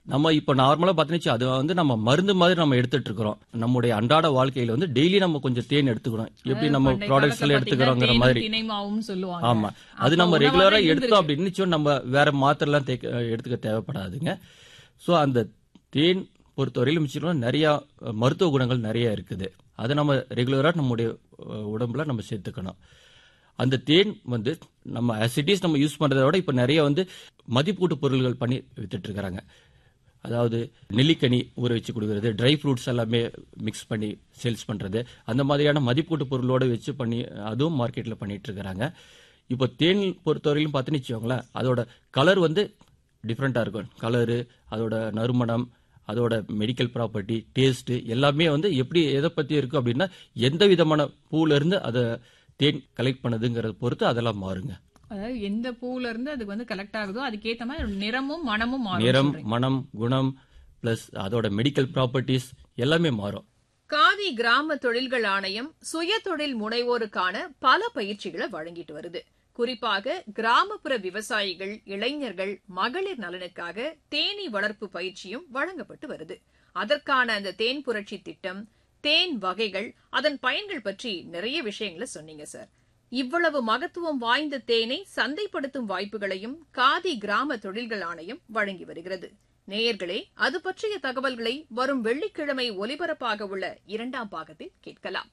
நம்ம இப்போ நார்மலா பார்த்தீங்கன்னா அது வந்து நம்ம மருந்து மாதிரி நம்ம எடுத்துட்டு இருக்கிறோம் நம்முடைய அன்றாட வாழ்க்கையில வந்து டெய்லி நம்ம கொஞ்சம் தேன் எடுத்துக்கிறோம் எப்படி நம்ம பண்டைய ப்ராடக்ட்ஸ் காலத்துல எல்லாம் எடுத்துக்கிறோங்கிற பாத்தீங்கன்னா மாதிரி தேனும் திணைமாவும் சொல்லுவாங்க ஆமா அது அப்ப நம்ம உணவாவே ரெகுலரா இருந்துருச்சு. எடுத்தோம் அப்படின்னு நிச்சயம் நம்ம வேற மாத்திரைலாம் தேக்க எடுத்துக்க தேவைப்படாதுங்க ஸோ அந்த தேன் பொறுத்தவரையிலும் நிச்சயம் நிறைய அஹ், மருத்துவ குணங்கள் நிறைய இருக்குது அதை நம்ம ரெகுலரா நம்முடைய அஹ், உடம்புல நம்ம சேர்த்துக்கணும் அந்த தேன் வந்து நம்ம அசிட்டிஸ் நம்ம யூஸ் பண்றதை விட இப்போ நிறைய வந்து மதிப்பூட்டு பொருள்கள் பண்ணி வித்துட்டு இருக்கிறாங்க அதாவது நெல்லிக்கனி ஊற வச்சு கொடுக்கறது ட்ரை ஃப்ரூட்ஸ் எல்லாமே மிக்ஸ் பண்ணி சேல்ஸ் பண்றது அந்த மாதிரியான மதிப்பூட்டு பொருளோட வச்சு பண்ணி அதுவும் மார்க்கெட்ல பண்ணிட்டு இருக்கிறாங்க இப்போ தேன் பொறுத்தவரையிலும் பார்த்துன்னு வச்சுக்கோங்களேன் அதோட கலர் வந்து டிஃப்ரெண்ட்டாக இருக்கும் கலரு அதோட நறுமணம் அதோட மெடிக்கல் ப்ராப்பர்ட்டி டேஸ்ட் எல்லாமே வந்து எப்படி எதை பற்றி இருக்கு அப்படின்னா எந்த விதமான பூல இருந்து அதை தேன் கலெக்ட் பண்ணதுங்கிறத பொறுத்து அதெல்லாம் மாறுங்க அதாவது எந்த பூல இருந்து அதுக்கு வந்து கலெக்ட் ஆகுதோ அதுக்கேத்த மாதிரி நிறமும் மனமும் மாறும் நிறம் சொல்றீங்க. மனம் குணம் பிளஸ் அதோட மெடிக்கல் ப்ராப்பர்ட்டிஸ் எல்லாமே மாறும் காதி கிராம தொழில்கள் ஆணையம் சுய தொழில் முனைவோருக்கான பல பயிற்சிகளை வழங்கிட்டு வருது குறிப்பாக கிராமப்புற விவசாயிகள் இளைஞர்கள் மகளிர் நலனுக்காக தேனீ வளர்ப்பு பயிற்சியும் வழங்கப்பட்டு வருது அதற்கான அந்த தேன் புரட்சி திட்டம் தேன் வகைகள் அதன் பயன்கள் பற்றி நிறைய விஷயங்களை சொன்னீங்க சார் இவ்வளவு மகத்துவம் வாய்ந்த தேனை சந்தைப்படுத்தும் வாய்ப்புகளையும் காதி கிராம தொழில்கள் ஆணையம் வழங்கி வருகிறது நேயர்களே அது பற்றிய தகவல்களை வரும் வெள்ளிக்கிழமை ஒலிபரப்பாக உள்ள இரண்டாம் பாகத்தில் கேட்கலாம்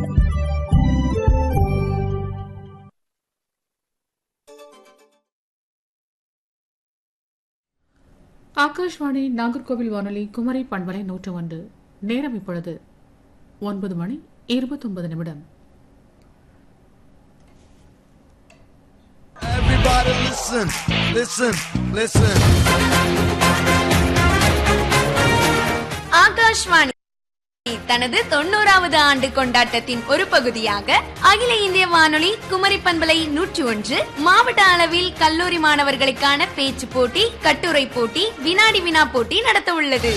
ஆகாஷ்வாணி நாகர்கோவில் வானொலி குமரி பண்பலை நூற்று ஒன்று நேரம் இப்பொழுது ஒன்பது மணி இருபத்தொன்பது நிமிடம் Everybody listen, listen, listen. Akashvani தனது தொண்ணூறாவது ஆண்டு கொண்டாட்டத்தின் ஒரு பகுதியாக அகில இந்திய வானொலி குமரி பண்பலை நூற்றி ஒன்று மாவட்ட அளவில் கல்லூரி மாணவர்களுக்கான பேச்சு போட்டி கட்டுரை போட்டி வினாடி வினா போட்டி நடத்த உள்ளது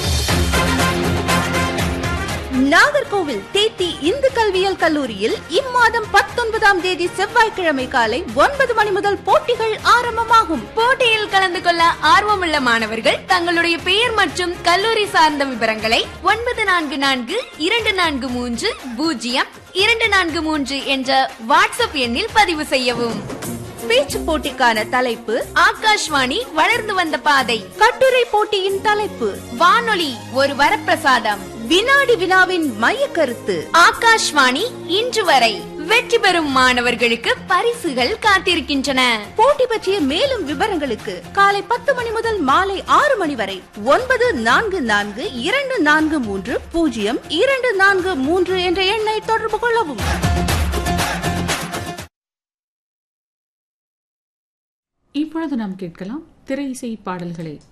நாகர்கோவில் தேத்தி இந்து கல்வியியல் கல்லூரியில் இம்மாதம் பத்தொன்பதாம் தேதி செவ்வாய்க்கிழமை காலை ஒன்பது மணி முதல் போட்டிகள் ஆரம்பமாகும் போட்டியில் கலந்து கொள்ள ஆர்வமுள்ள மாணவர்கள் தங்களுடைய பெயர் மற்றும் கல்லூரி சார்ந்த விவரங்களை ஒன்பது நான்கு நான்கு இரண்டு நான்கு மூன்று பூஜ்ஜியம் இரண்டு நான்கு மூன்று என்ற வாட்ஸ்அப் எண்ணில் பதிவு செய்யவும் பேச்சு போட்டிக்கான தலைப்பு ஆகாஷ்வாணி வளர்ந்து வந்த பாதை கட்டுரை போட்டியின் தலைப்பு வானொலி ஒரு வரப்பிரசாதம் வினாடி வினாவின் மைய கருத்து ஆகாஷ்வாணி இன்று வரை வெற்றி பெறும் மாணவர்களுக்கு பரிசுகள் காத்திருக்கின்றன போட்டி பற்றிய மேலும் விவரங்களுக்கு காலை பத்து மணி முதல் மாலை ஆறு மணி வரை ஒன்பது நான்கு நான்கு இரண்டு நான்கு மூன்று பூஜ்ஜியம் இரண்டு நான்கு மூன்று என்ற எண்ணை தொடர்பு கொள்ளவும் இப்பொழுது நாம் கேட்கலாம் திரை இசை பாடல்களை